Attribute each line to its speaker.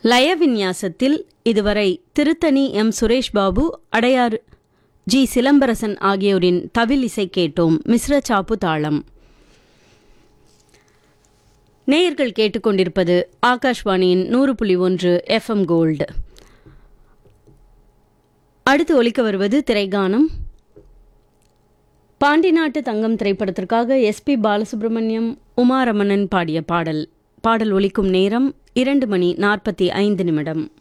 Speaker 1: லய விந்யாசத்தில் இதுவரை திருத்தணி எம் சுரேஷ் பாபு அடையாறு ஜி சிலம்பரசன் ஆகியோரின் தவில் இசை கேட்டோம் மிஸ்ர சாப்பு தாளம் நேயர்கள் கேட்டுக்கொண்டிருப்பது ஆகாஷ்வாணியின் நூறு புள்ளி ஒன்று எஃப்எம் கோல்டு அடுத்து ஒலிக்க வருவது திரைகானம் பாண்டி நாட்டு தங்கம் திரைப்படத்திற்காக எஸ்பி பாலசுப்ரமணியம் உமாரமணன் பாடிய பாடல் பாடல் ஒலிக்கும் நேரம் இரண்டு மணி நாற்பத்தி ஐந்து நிமிடம்